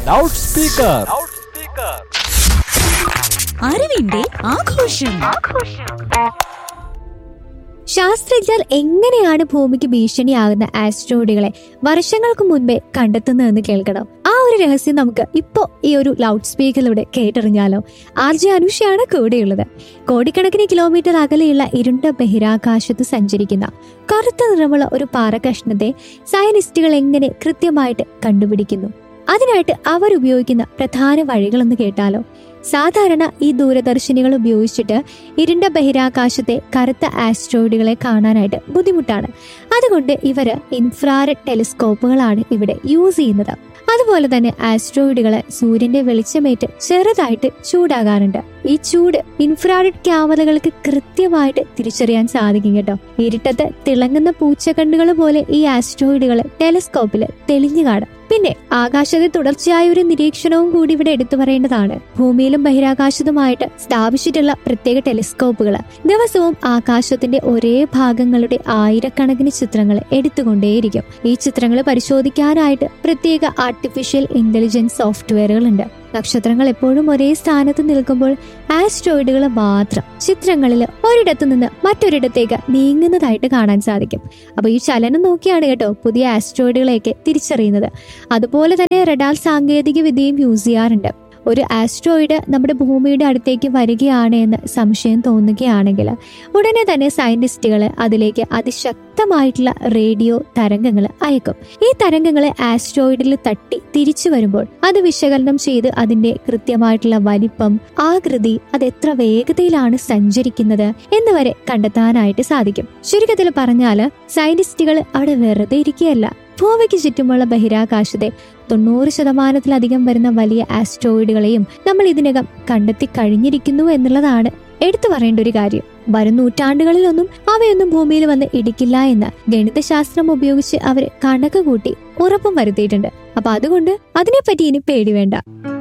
loud speaker അറിവിന്റെ ആഘോഷം ശാസ്ത്രജ്ഞർ എങ്ങനെയാണ് ഭൂമിക്ക് ഭീഷണിയാകുന്ന ആസ്ട്രോയിഡുകളെ വർഷങ്ങൾക്ക് മുൻപേ കണ്ടെത്തുന്നതെന്ന് കേൾക്കണം ആ ഒരു രഹസ്യം നമുക്ക് ഇപ്പോ ഈ ഒരു ലൗഡ് സ്പീക്കറിലൂടെ കേട്ടറിഞ്ഞാലോ ആർ ജെ അനുഷയാണ് കൂടെയുള്ളത് കോടിക്കണക്കിന് കിലോമീറ്റർ അകലെയുള്ള ഇരുണ്ട ബഹിരാകാശത്ത് സഞ്ചരിക്കുന്ന കറുത്ത നിറമുള്ള ഒരു പാറകഷ്ണത്തെ സയനിസ്റ്റുകൾ എങ്ങനെ കൃത്യമായിട്ട് കണ്ടുപിടിക്കുന്നു അതിനായിട്ട് അവർ ഉപയോഗിക്കുന്ന പ്രധാന വഴികളെന്ന് കേട്ടാലോ സാധാരണ ഈ ദൂരദർശിനികൾ ഉപയോഗിച്ചിട്ട് ഇരുണ്ട ബഹിരാകാശത്തെ കറുത്ത ആസ്ട്രോയിഡുകളെ കാണാനായിട്ട് ബുദ്ധിമുട്ടാണ് അതുകൊണ്ട് ഇവര് ഇൻഫ്രാറെഡ് ടെലിസ്കോപ്പുകളാണ് ഇവിടെ യൂസ് ചെയ്യുന്നത് അതുപോലെ തന്നെ ആസ്ട്രോയിഡുകളെ സൂര്യന്റെ വെളിച്ചമേറ്റ് ചെറുതായിട്ട് ചൂടാകാറുണ്ട് ഈ ചൂട് ഇൻഫ്രാറെഡ് ക്യാമറകൾക്ക് കൃത്യമായിട്ട് തിരിച്ചറിയാൻ സാധിക്കും കേട്ടോ ഇരുട്ടത്ത് തിളങ്ങുന്ന പൂച്ചക്കണ്ണുകൾ പോലെ ഈ ആസ്ട്രോയിഡുകൾ ടെലിസ്കോപ്പിൽ തെളിഞ്ഞു കാണും പിന്നെ ആകാശത്തെ തുടർച്ചയായ ഒരു നിരീക്ഷണവും കൂടി ഇവിടെ എടുത്തു പറയേണ്ടതാണ് ഭൂമിയിലും ബഹിരാകാശത്തുമായിട്ട് സ്ഥാപിച്ചിട്ടുള്ള പ്രത്യേക ടെലിസ്കോപ്പുകൾ ദിവസവും ആകാശത്തിന്റെ ഒരേ ഭാഗങ്ങളുടെ ആയിരക്കണക്കിന് ചിത്രങ്ങൾ എടുത്തുകൊണ്ടേയിരിക്കും ഈ ചിത്രങ്ങൾ പരിശോധിക്കാനായിട്ട് പ്രത്യേക ആർട്ടിഫിഷ്യൽ ഇന്റലിജൻസ് സോഫ്റ്റ്വെയറുകൾ ഉണ്ട് നക്ഷത്രങ്ങൾ എപ്പോഴും ഒരേ സ്ഥാനത്ത് നിൽക്കുമ്പോൾ ആസ്ട്രോയിഡുകൾ മാത്രം ചിത്രങ്ങളിൽ ഒരിടത്തു നിന്ന് മറ്റൊരിടത്തേക്ക് നീങ്ങുന്നതായിട്ട് കാണാൻ സാധിക്കും അപ്പൊ ഈ ചലനം നോക്കിയാണ് കേട്ടോ പുതിയ ആസ്ട്രോയിഡുകളെയൊക്കെ തിരിച്ചറിയുന്നത് അതുപോലെ തന്നെ റഡാർ സാങ്കേതിക വിദ്യയും യൂസ് ചെയ്യാറുണ്ട് ഒരു ആസ്ട്രോയിഡ് നമ്മുടെ ഭൂമിയുടെ അടുത്തേക്ക് വരികയാണ് എന്ന് സംശയം തോന്നുകയാണെങ്കിൽ ഉടനെ തന്നെ സയന്റിസ്റ്റുകൾ അതിലേക്ക് അതിശക്തമായിട്ടുള്ള റേഡിയോ തരംഗങ്ങൾ അയക്കും ഈ തരംഗങ്ങളെ ആസ്ട്രോയിഡിൽ തട്ടി തിരിച്ചു വരുമ്പോൾ അത് വിശകലനം ചെയ്ത് അതിന്റെ കൃത്യമായിട്ടുള്ള വലിപ്പം ആകൃതി അത് എത്ര വേഗതയിലാണ് സഞ്ചരിക്കുന്നത് എന്നിവരെ കണ്ടെത്താനായിട്ട് സാധിക്കും ചുരുക്കത്തിൽ പറഞ്ഞാല് സയന്റിസ്റ്റുകൾ അവിടെ വെറുതെ ഇരിക്കുകയല്ല ഭൂമിക്ക് ചുറ്റുമുള്ള ബഹിരാകാശത്തെ തൊണ്ണൂറ് ശതമാനത്തിലധികം വരുന്ന വലിയ ആസ്ട്രോയിഡുകളെയും നമ്മൾ ഇതിനകം കണ്ടെത്തി കഴിഞ്ഞിരിക്കുന്നു എന്നുള്ളതാണ് എടുത്തു പറയേണ്ട ഒരു കാര്യം വരും നൂറ്റാണ്ടുകളിലൊന്നും അവയൊന്നും ഭൂമിയിൽ വന്ന് ഇടിക്കില്ല എന്ന് ഗണിതശാസ്ത്രം ഉപയോഗിച്ച് അവർ കണക്ക് കൂട്ടി ഉറപ്പും വരുത്തിയിട്ടുണ്ട് അപ്പൊ അതുകൊണ്ട് അതിനെപ്പറ്റി ഇനി പേടി വേണ്ട